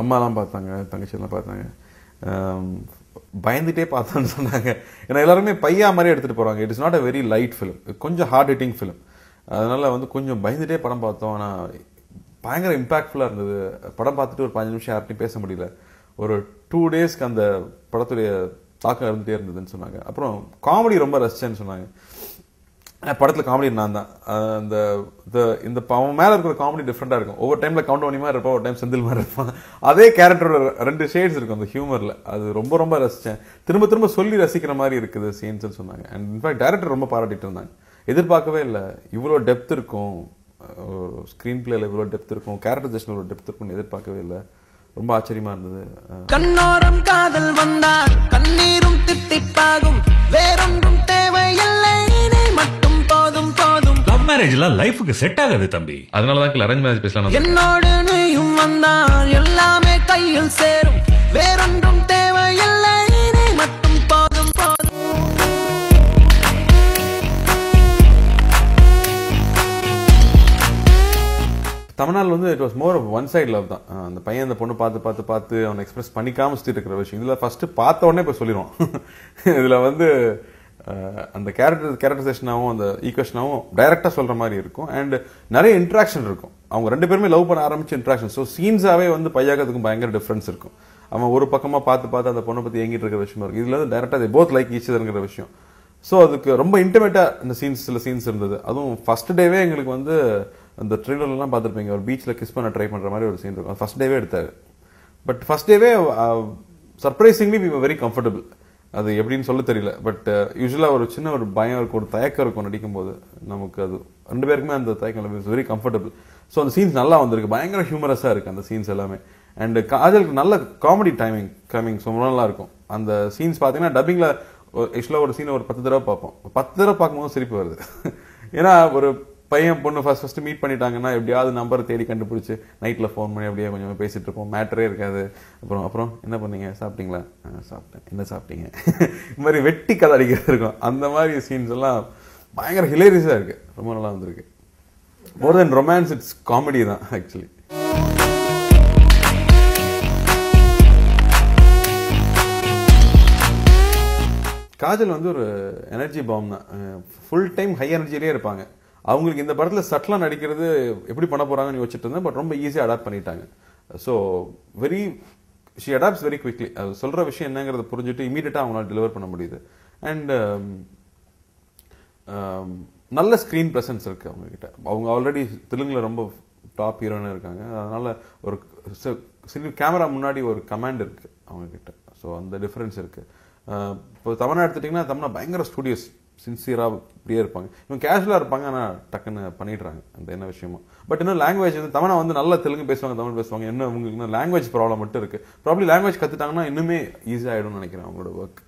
அம்மாலாம் பார்த்தாங்க தங்கச்சியெல்லாம் பார்த்தாங்க ஆம், பயந்துட்டே பார்த்தோன்னு சொன்னாங்க ஏன்னா எல்லாருமே பையா மாதிரி எடுத்துட்டு போறாங்க it is not a very light film கொஞ்சம் ஹார்ட் ஹிட்டிங் ஃபிலிம் அதனால வந்து கொஞ்சம் பயந்துட்டே படம் பார்த்தோம் ஆனா பயங்கர இம்பாக்ட்ஃபுல்லாக இருந்தது படம் பார்த்துட்டு ஒரு பதினஞ்சு நிமிஷம் யார்ட்டையும் பேச முடியல ஒரு டூ டேஸ்க்கு அந்த படத்துடைய தாக்கம் இருந்துட்டே இருந்ததுன்னு சொன்னாங்க அப்புறம் காமெடி ரொம்ப ரசிச்சேன்னு சொன்னாங்க அஹ் படத்துல காமெடி நான் தான் அஹ் அந்த the- இந்த ப- அவன் மேல இருக்கிற காமெடி டிஃப்ரெண்டா இருக்கும் ஒவ்வொரு டைம்ல கவுண்ட் பண்ணி மாதிரி இருப்பான் ஒரு டைம் செந்தில் மாதிரி இருப்பான் அதே கேரக்டரோட ரெண்டு ஷேட்ஸ் இருக்கும் அந்த ஹியூமர்ல அது ரொம்ப ரொம்ப ரசிச்சேன் திரும்ப திரும்ப சொல்லி ரசிக்கிற மாதிரி இருக்குது சீன்ஸ் சொன்னாங்க அண்ட் இன்ஃபேக்ட் டேரக்டர் ரொம்ப பாராட்டிட்டு இருந்தாங்க எதிர்பார்க்கவே இல்லை இவ்வளோ டெப்த் இருக்கும் ஸ்க்ரீன் பிளேல இவ்வளோ டெப்த் இருக்கும் கேரக்டரைசேஷன் இவ்வளோ டெப்த் இருக்கும்னு எதிர்பார்க்கவே இல்லை ரொம்ப ஆச்சரியமா இருந்தது அஹ் கண்ணோரம் காதல் வந்தால் கண்ணீரும் தித்திப்பாகும் வேறொன்றும் தேவையில்லை நீ மட்டும் போதும் போதும் லவ் மேரேஜ் எல்லாம் லைஃபுக்கு செட் ஆகாது தம்பி அதனால தான் அரேஞ்ச் மேரேஜ் பேசலாம் என்னோடு நீயும் வந்தால் எல்லாமே கையில் சேரும் வேறொன்றும் தேவையில்லை நீ மட்டும் போதும் போதும் தமிழ்நாடு வந்து it was more one side love தான் அஹ் அந்த பையன் அந்த பொண்ணு பார்த்து பார்த்து பார்த்து அவனை எக்ஸ்பிரஸ் பண்ணிக்காம சுத்திட்டு இருக்கிற விஷயம் இதுல ஃபர்ஸ்ட் பார்த்த உடனே இப்ப சொல்லிடுவான் இதுல வந்து அஹ், அந்த கேரக்டர் கேரக்டரைசேஷனாகவும் அந்த ஈக்குவேஷனாகவும் டைரக்டா சொல்ற மாதிரி இருக்கும் அண்ட் நிறைய இன்ட்ராக்ஷன் இருக்கும் அவங்க ரெண்டு பேருமே லவ் பண்ண ஆரம்பிச்ச இன்ட்ராக்ஷன் ஸோ சீன்ஸாவே வந்து பையாக்கிறதுக்கும் பயங்கர டிஃபரன்ஸ் இருக்கும் அவன் ஒரு பக்கமா பார்த்து பார்த்து அந்த பொண்ணை பத்தி ஏங்கிட்டு இருக்கிற விஷயமா இருக்கும் இதுல வந்து டைரக்டா போத் லைக் ஈச்சதுங்கிற விஷயம் ஸோ அதுக்கு ரொம்ப இன்டிமேட்டா இந்த சீன்ஸ் சில சீன்ஸ் இருந்தது அதுவும் ஃபர்ஸ்ட் டேவே எங்களுக்கு வந்து அந்த ட்ரெயிலர்லாம் பார்த்துருப்பீங்க ஒரு பீச்சில் கிஸ் பண்ண ட்ரை பண்ற மாதிரி ஒரு சீன் இருக்கும் ஃபர்ஸ்ட் டேவே எடுத்தாரு பட் ஃபர்ஸ்ட் டேவே சர்ப்ரைசிங்லி வி வெரி கம்ஃபர்டபுள் அது எப்படின்னு சொல்ல தெரியல பட் யூஸ்வலாக ஒரு சின்ன ஒரு பயம் இருக்கும் ஒரு தயக்கம் இருக்கும் நடிக்கும்போது நமக்கு அது ரெண்டு பேருக்குமே அந்த தயக்கம் வெரி கம்ஃபர்டபுள் ஸோ அந்த சீன்ஸ் நல்லா வந்திருக்கு பயங்கர ஹியூமரஸாக இருக்கு அந்த சீன்ஸ் எல்லாமே அண்ட் காஜலுக்கு நல்ல காமெடி டைமிங் டைமிங் ரொம்ப நல்லா இருக்கும் அந்த சீன்ஸ் பார்த்தீங்கன்னா டப்பிங்கில் ஆக்சுவலாக ஒரு சீனை ஒரு பத்து தடவை பார்ப்போம் பத்து தடவை பார்க்கும்போது சிரிப்பு வருது ஏன்னா ஒரு பையன் பொண்ணு ஃபர்ஸ்ட் ஃபர்ஸ்ட் மீட் பண்ணிட்டாங்கன்னா எப்படியாவது நம்பர் தேடி கண்டுபிடிச்சு நைட்ல ஃபோன் பண்ணி அப்படியே கொஞ்சம் பேசிட்டு இருப்போம் மேட்டரே இருக்காது அப்புறம் அப்புறம் என்ன பண்ணீங்க சாப்பிட்டீங்களா "ஆ, சாப்பிட்டேன் என்ன சாப்பிட்டீங்க இந்த மாதிரி வெட்டி கதை அடிக்கிறது இருக்கும் அந்த மாதிரி சீன்ஸ் எல்லாம் பயங்கர ஹிலேரியஸா இருக்கு ரொம்ப நல்லா வந்திருக்கு more than romance it's comedy தான் ஆக்சுவலி காஜல் வந்து ஒரு எனர்ஜி பாம் தான் ஃபுல் டைம் ஹை எனர்ஜிலே இருப்பாங்க அவங்களுக்கு இந்த படத்துல சட்டலா நடிக்கிறது எப்படி பண்ண போறாங்கன்னு யோசிச்சுட்டு இருந்தேன் பட் ரொம்ப ஈஸியா அடாப்ட் பண்ணிட்டாங்க so very she adapts very quickly அது சொல்ற விஷயம் என்னங்கிறத புரிஞ்சுட்டு இமீடியட்டா அவங்களால டெலிவர் பண்ண முடியுது அண்ட் நல்ல ஸ்க்ரீன் பிரசன்ஸ் இருக்கு அவங்க கிட்ட அவங்க ஆல்ரெடி தெலுங்குல ரொம்ப டாப் ஹீரோன்னு இருக்காங்க அதனால ஒரு கேமரா முன்னாடி ஒரு கமாண்ட் இருக்கு அவங்க கிட்ட ஸோ அந்த டிஃபரன்ஸ் இருக்கு அஹ், இப்போ தமிழ்நாடு எடுத்துட்டிங்கன்னா தமிழ்நாடு பயங்கர ஸ்டூடியோஸ் சின்சியராக இப்படியே இருப்பாங்க இவங்க கேஷுவலாக இருப்பாங்க ஆனால் டக்குன்னு பண்ணிடுறாங்க அந்த என்ன விஷயமோ பட் இன்னும் லாங்குவேஜ் வந்து தமிழா வந்து நல்லா தெலுங்கு பேசுவாங்க தமிழ் பேசுவாங்க என்ன உங்களுக்கு இன்னும் லாங்குவேஜ் ப்ராப்ளம் மட்டும் இருக்கு ப்ராப்ளி லாங்குவேஜ் கற்றுட்டாங்கன்னா இன்னுமே ஈஸியாக ஆயிடும்னு நினைக்கிறேன் அவங்களோட ஒர்க்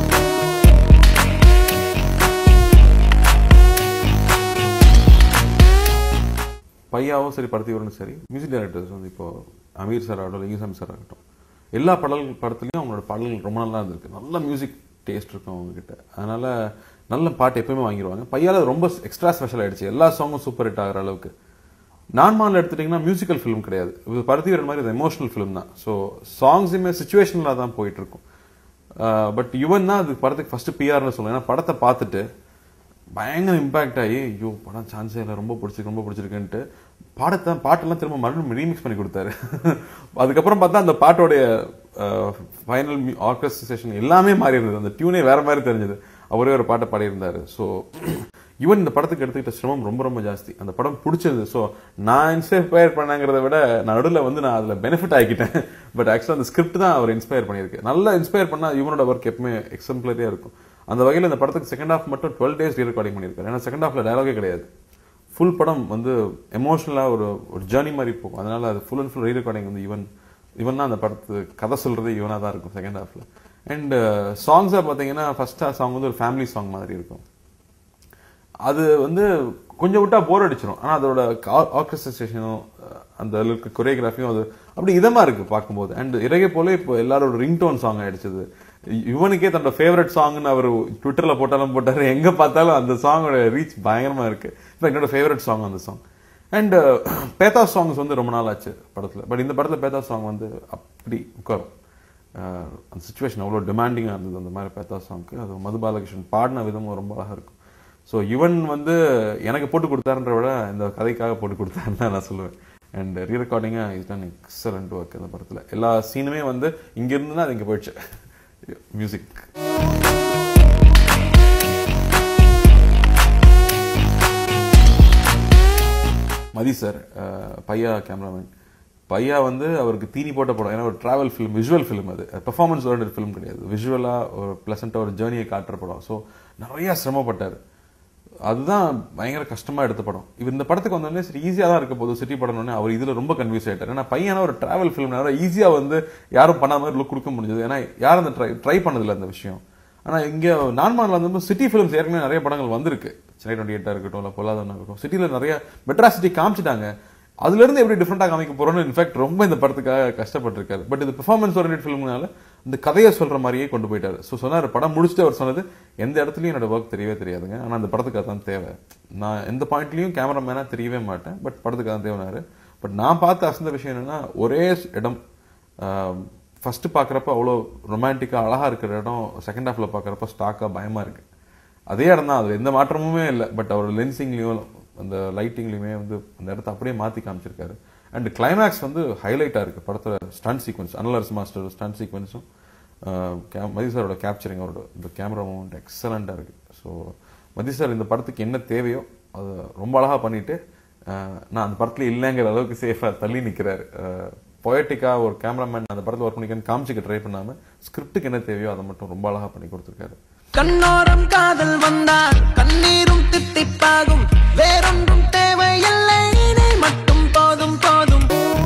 பையாவும் சரி படத்திவரும் சரி மியூசிக் டைரக்டர்ஸ் வந்து இப்போ அமீர் சார் ஆகட்டும் லிங்கசாமி சார் ஆகட்டும் எல்லா பாடல்கள் படத்துலையும் அவங்களோட பாடல்கள் ரொம்ப நல்லா இருந்திருக்கு நல்ல மியூசிக் டேஸ்ட் இருக்கும் அவங்க கிட்ட அதனால நல்ல பாட்டு எப்பயுமே வாங்கிடுவாங்க பையால அது ரொம்ப எக்ஸ்ட்ரா ஸ்பெஷல் ஆயிடுச்சு எல்லா சாங்கும் சூப்பர் ஹிட் ஆகிற அளவுக்கு நான்மான்ல எடுத்துட்டீங்கன்னா மியூசிக்கல் ஃபிலிம் கிடையாது இது பருத்திவீரன் மாதிரி இது எமோஷனல் ஃபிலிம் தான் ஸோ சாங்ஸுமே சுச்சுவேஷனலாக தான் போயிட்டு இருக்கும் பட் யுவன் தான் அது படத்துக்கு ஃபர்ஸ்ட் பிஆர்னு சொல்லுவேன் ஏன்னா படத்தை பார்த்துட்டு பயங்கர இம்பாக்ட் ஆகி ஐயோ படம் சான்ஸே இல்லை ரொம்ப பிடிச்சிருக்கு ரொம்ப பிடிச்சிருக்குன்ட்டு பாடத்தை பாட்டெல்லாம் திரும்ப மறுபடியும் ரீமிக்ஸ் பண்ணி கொடுத்தாரு அதுக்கப்புறம் பார்த்தா அந்த பாட்டோடைய ஃபைனல் ஆர்கஸ்ட்ரேஷன் எல்லாமே மாறி இருந்தது அந்த டியூனே வேற மாதிரி தெரிஞ்சது அவரே ஒரு பாட்டை பாடியிருந்தாரு ஸோ ஈவன் இந்த படத்துக்கு எடுத்துக்கிட்ட சிரமம் ரொம்ப ரொம்ப ஜாஸ்தி அந்த படம் பிடிச்சது ஸோ நான் இன்ஸ்பயர் பண்ணங்கிறத விட நான் நடுவில் வந்து நான் அதில் பெனிஃபிட் ஆகிக்கிட்டேன் பட் ஆக்சுவலாக அந்த ஸ்கிரிப்ட் தான் அவர் இன்ஸ்பயர் பண்ணியிருக்கு நல்லா இன்ஸ்பயர் பண்ணால் இவனோட ஒர்க் எப்பவுமே எக்ஸம்ப்ளரியாக இருக்கும் அந்த வகையில் இந்த படத்துக்கு செகண்ட் ஹாஃப் மட்டும் டுவெல் டேஸ் ரீ ரெக்கார்டிங் பண்ணியிருக்காரு ஏன்னா செகண்ட் ஹாஃப்ல டயலாகே கிடையாது ஃபுல் படம் வந்து எமோஷனலாக ஒரு ஒரு ஜேர்னி மாதிரி போகும் அதனால அது full and full re recording வந்து ஈவன் இவன் தான் அந்த படத்து கதை சொல்றது இவனாக தான் இருக்கும் செகண்ட் ஹாஃப்ல அண்ட் சாங்ஸாக பார்த்தீங்கன்னா ஃபர்ஸ்ட் சாங் வந்து ஒரு ஃபேமிலி சாங் மாதிரி இருக்கும் அது வந்து கொஞ்சம் விட்டா போர் அடிச்சிடும் ஆனா அதோட ஆர்கஸ்ட்ரேஷனும் அந்த இருக்க கொரியோகிராஃபியும் அது அப்படி இதமா இருக்கு பார்க்கும்போது அண்ட் இறகை போல இப்போ எல்லாரோட ரிங்டோன் சாங் ஆயிடுச்சது இவனுக்கே தன்னோட ஃபேவரட் சாங்னு அவர் ட்விட்டர்ல போட்டாலும் போட்டாரு எங்க பார்த்தாலும் அந்த சாங்கோட ரீச் பயங்கரமா இருக்கு இப்போ என்னோட ஃபேவரட் சாங் அந்த சாங் அண்ட் பேத்தா சாங்ஸ் வந்து ரொம்ப நாள் ஆச்சு படத்தில் பட் இந்த படத்தில் பேத்தா சாங் வந்து அப்படி உட்காரும் அஹ் அந்த சுச்சுவேஷன் அவ்வளோ டிமாண்டிங்காக இருந்தது அந்த மாதிரி பேத்தா சாங்க்கு அது மது பாலகிருஷ்ணன் பாடின விதமும் ரொம்ப அழகாக இருக்கும் ஸோ இவன் வந்து எனக்கு போட்டு கொடுத்தாருன்ற விட இந்த கதைக்காக போட்டு கொடுத்தாருன்னு தான் நான் சொல்லுவேன் அண்ட் ரீ ரெக்கார்டிங்காக இஸ் டன் எக்ஸலண்ட் ஒர்க் இந்த படத்தில் எல்லா சீனுமே வந்து இங்கே இருந்துன்னா அது இங்கே போயிடுச்சு மியூசிக் மதி சார் அஹ், பையா கேமராமேன் பையா வந்து அவருக்கு தீனி போட்ட படம் ஏன்னா ஒரு டிராவல் ஃபிலிம் விஷுவல் ஃபிலிம் அது பெர்ஃபார்மன்ஸ் ஓரியன்ட் ஃபிலிம் கிடையாது விஷுவலாக ஒரு ப்ளசண்ட்டாக ஒரு ஜேர்னியை காட்டுற படம் ஸோ நிறைய சிரமப்பட்டார் அதுதான் பயங்கர கஷ்டமா எடுத்த படம் இவர் இந்த படத்துக்கு வந்தோடனே சரி ஈஸியாக தான் இருக்க போகுது சிட்டி படம்னு அவர் இதுல ரொம்ப கன்ஃபியூஸ் ஆயிட்டார் ஏன்னா பையனா ஒரு டிராவல் ஃபிலிம்னால ஈஸியா வந்து யாரும் பண்ணாத மாதிரி லுக் கொடுக்க முடிஞ்சது ஏன்னா யாரும் அந்த ட்ரை ட்ரை பண்ணதில்லை அந்த விஷயம் ஆனா இங்க நான்மான்ல வந்து சிட்டி ஃபிலிம்ஸ் ஏற்கனவே நிறைய படங்கள் வந்திருக்கு சென்னை டுவெண்ட்டி எயிட்டா இருக்கட்டும் இல்லை பொல்லாதவனா இருக்கட்டும் சிட்டில நிறைய மெட்ராசிட்டி காமிச்சிட்டாங்க அதுல இருந்து எப்படி டிஃப்ரெண்டா காமிக்க போறோம்னு இன்ஃபேக்ட் ரொம்ப இந்த படத்துக்காக கஷ்டப்பட்டிருக்காரு பட் இது பெர்ஃபார்மன்ஸ் ஓரியன்ட் ஃபிலிம்னால இந்த கதையை சொல்ற மாதிரியே கொண்டு போயிட்டாரு ஸோ சொன்னார் படம் முடிச்சுட்டு அவர் சொன்னது எந்த இடத்துலயும் என்னோட ஒர்க் தெரியவே தெரியாதுங்க ஆனா அந்த படத்துக்கு அதான் தேவை நான் எந்த பாயிண்ட்லயும் கேமராமேனா தெரியவே மாட்டேன் பட் படத்துக்கு அதான் தேவைனாரு பட் நான் பார்த்த அசந்த விஷயம் என்னன்னா ஒரே இடம் ஃபர்ஸ்ட் பார்க்குறப்ப அவ்வளோ ரொமான்டிக்காக அழகா இருக்கிற இடம் செகண்ட் ஹாஃப்ல பார்க்குறப்ப ஸ்டாக்காக பயமா இருக்கு அதே இடம் தான் அது எந்த மாற்றமுமே இல்லை பட் அவர் லென்சிங்லேயும் அந்த லைட்டிங்லையுமே வந்து அந்த இடத்த அப்படியே மாற்றி காமிச்சிருக்காரு அண்ட் கிளைமேக்ஸ் வந்து ஹைலைட்டாக இருக்குது படத்தில் ஸ்டன் சீக்வன்ஸ் அனலர்ஸ் மாஸ்டர் ஸ்டன் சீக்வன்ஸும் மதி சாரோட கேப்சரிங் அவரோட இந்த கேமரா மூமெண்ட் எக்ஸலண்ட்டாக இருக்குது ஸோ மதி சார் இந்த படத்துக்கு என்ன தேவையோ அதை ரொம்ப அழகாக பண்ணிட்டு அஹ், நான் அந்த படத்தில் இல்லைங்கிற அளவுக்கு சேஃபாக தள்ளி நிற்கிறாரு பொயட்டிக்காக ஒரு கேமராமேன் அந்த படத்தில் ஒர்க் பண்ணிக்கன்னு காமிச்சிக்க ட்ரை பண்ணாமல் ஸ்கிரிப்டுக்கு என்ன தேவையோ அதை மட்டும் ரொம்ப அழகாக பண்ணி கொடுத்துருக்காரு கண்ணோரம் காதல் வந்தால் கண்ணீரும் தித்திப்பாகும் வேறொன்றும் தேவையில்லை நீ மட்டும் போதும் போதும்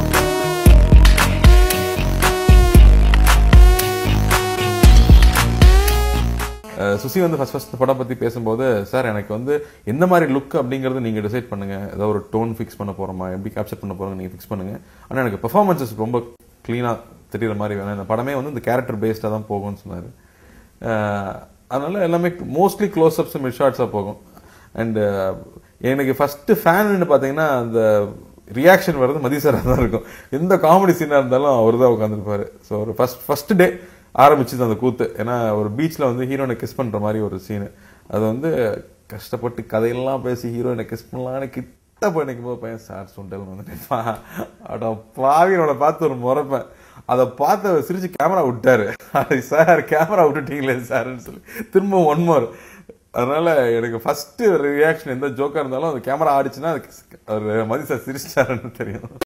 அஹ் சுசி வந்து ஃபர்ஸ்ட் ஃபர்ஸ்ட் படம் பத்தி பேசும்போது சார் எனக்கு வந்து எந்த மாதிரி லுக் அப்படிங்கறது நீங்க டிசைட் பண்ணுங்க ஏதாவது ஒரு டோன் ஃபிக்ஸ் பண்ண போறோமா எப்படி கேப்சர் பண்ண போறோம் நீங்க ஃபிக்ஸ் பண்ணுங்க ஆனா எனக்கு பெர்ஃபார்மன்சஸ் ரொம்ப க்ளீனா தெரியற மாதிரி வேணும் இந்த படமே வந்து இந்த கேரக்டர் பேஸ்டா தான் போகும்னு சொன்னாரு அஹ் அதனால எல்லாமே மோஸ்ட்லி க்ளோஸ் அப்ஸ் மிட் ஷார்ட்ஸா போகும் அண்ட் எனக்கு ஃபர்ஸ்ட் ஃபேன் பாத்தீங்கன்னா அந்த ரியாக்ஷன் வர்றது மதி சாரா தான் இருக்கும் எந்த காமெடி சீனா இருந்தாலும் அவர் தான் உட்காந்துருப்பாரு ஸோ ஒரு ஃபர்ஸ்ட் ஃபர்ஸ்ட் டே ஆரம்பிச்சது அந்த கூத்து ஏன்னா ஒரு பீச்ல வந்து ஹீரோனை கிஸ் பண்ற மாதிரி ஒரு சீனு அது வந்து கஷ்டப்பட்டு கதையெல்லாம் பேசி ஹீரோயினை கிஸ் பண்ணலான்னு கிட்ட போய் நிற்கும் போது பையன் சார் சுண்டல் வந்துட்டு அட பாவினோட பார்த்து ஒரு முறைப்பேன் அதை பார்த்து அவர் சிரிச்சு கேமரா விட்டாரு சார் கேமரா விட்டுட்டீங்களே சார்னு சொல்லி திரும்ப ஒன் மோர் அதனால எனக்கு ஃபர்ஸ்ட் ரியாக்ஷன் எந்த ஜோக்கா இருந்தாலும் அந்த கேமரா ஆடிச்சுன்னா அது அவர் மதி சார் சிரிச்சாருன்னு தெரியும்